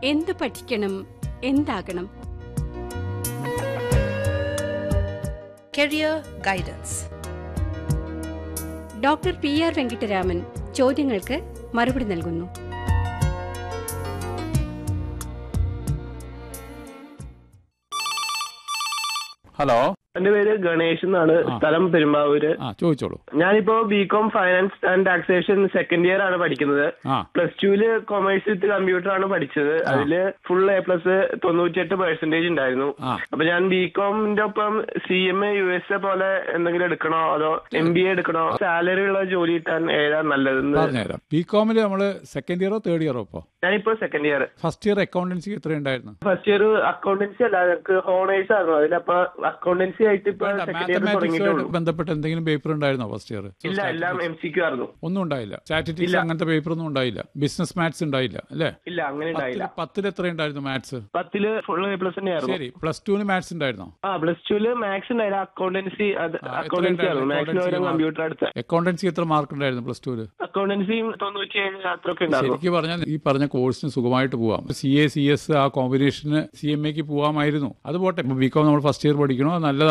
എന്തു പഠിക്കണം എന്താകണം Career Guidance. Doctor P R Venkataraman ചോദ്യങ്ങൾക്ക് മറുപടി നൽകുന്നു ഹലോ എന്റെ പേര് ഗണേഷ് എന്നാണ് സ്ഥലം പെരുമ്പാവൂര് ആ ചോദിച്ചോളൂ ഞാനിപ്പോ B Com finance and taxation second year ആണ് പഠിക്കുന്നത് ആ പ്ലസ് ടുവില് കൊമേഴ്സ് വിത്ത് കമ്പ്യൂട്ടർ ആണ് പഠിച്ചത് അതില് ഫുൾ എ പ്ലസ് തൊണ്ണൂറ്റിയെട്ട് പെർസെന്റേജ് ഉണ്ടായിരുന്നു ആ. അപ്പൊ ഞാൻ ബികോമിന്റെ ഒപ്പം C M A U S A പോലെ എന്തെങ്കിലും എടുക്കണോ അതോ എം ബി എ എടുക്കണോ സാലറി ഉള്ള ജോലി കിട്ടാൻ ഏതാ നല്ലതെന്ന് പറഞ്ഞുതരാം ബി കോമിൽ നമ്മൾ സെക്കൻഡ് ഇയറോ തേർഡ് ഇയറോ ഇപ്പോൾ ഞാനിപ്പോ second year first year accountancy എത്രയുണ്ടായിരുന്നു ഫസ്റ്റ് ഇയർ അക്കൗണ്ടൻസി അല്ല ഞങ്ങൾക്ക് ഹോണേഴ്സ് ആയിരുന്നു അതിലപ്പോ അക്കൗണ്ടൻസി ആയിട്ട് ഇപ്പൊ സെക്കൻഡ് ഇയർ തുടങ്ങിയിട്ടേ മാത്തമാറ്റിക്സുമായിട്ട് ഉള്ളൂ ബന്ധപ്പെട്ട് എന്തെങ്കിലും പേപ്പർ ഉണ്ടായിരുന്നോ ഫസ്റ്റ് ഇയർ ഇല്ല എല്ലാം എം സി ക്യു ആയിരുന്നു ഒന്നും ഉണ്ടായില്ല സ്റ്റാറ്റിസ്റ്റിക്സ് അങ്ങനത്തെ പേപ്പർ ഒന്നും ഉണ്ടായില്ല ബിസിനസ് മാത്സ് ഉണ്ടായില്ല അല്ലേ ഇല്ല അങ്ങനെ ഉണ്ടായില്ല പത്തിൽ പത്തിൽ എത്ര ഉണ്ടായിരുന്നു മാത്സ് പത്തില് ഫുൾ എ പ്ലസ് തന്നെയായിരുന്നു ശരി പ്ലസ് ടുവിന് മാത്സ് ഉണ്ടായിരുന്നോ ആ പ്ലസ് ടുവില് മാത്സ് ഉണ്ടായില്ല അക്കൗണ്ടൻസി അത് ആ, എത്ര അക്കൗണ്ടൻസി ആയിരുന്നു ഉണ്ടായിരുന്നു? മാത്സിന് പകരം Accountancy കമ്പ്യൂട്ടർ അടുത്ത അക്കൗണ്ടൻസി എത്ര മാർക്ക് ഉണ്ടായിരുന്നു പ്ലസ് ടുവിൽ അക്കൗണ്ടൻസി തൊണ്ണൂറ്റിയേഴ് അത്രയൊക്കെ ഉണ്ടായിരുന്നു ശരിക്കും പറഞ്ഞാൽ ഈ പറഞ്ഞ കോഴ്സിന് സുഖമായിട്ട് പോവാം സി എ സി എസ് ആ കോമ്പിനേഷന് സി എം എക്ക് പോവാമായിരുന്നു അത് പോട്ടെ ബികോം നമ്മൾ ഫസ്റ്റ് ഇയർ പഠിക്കണോ അത് നല്ലതാണ്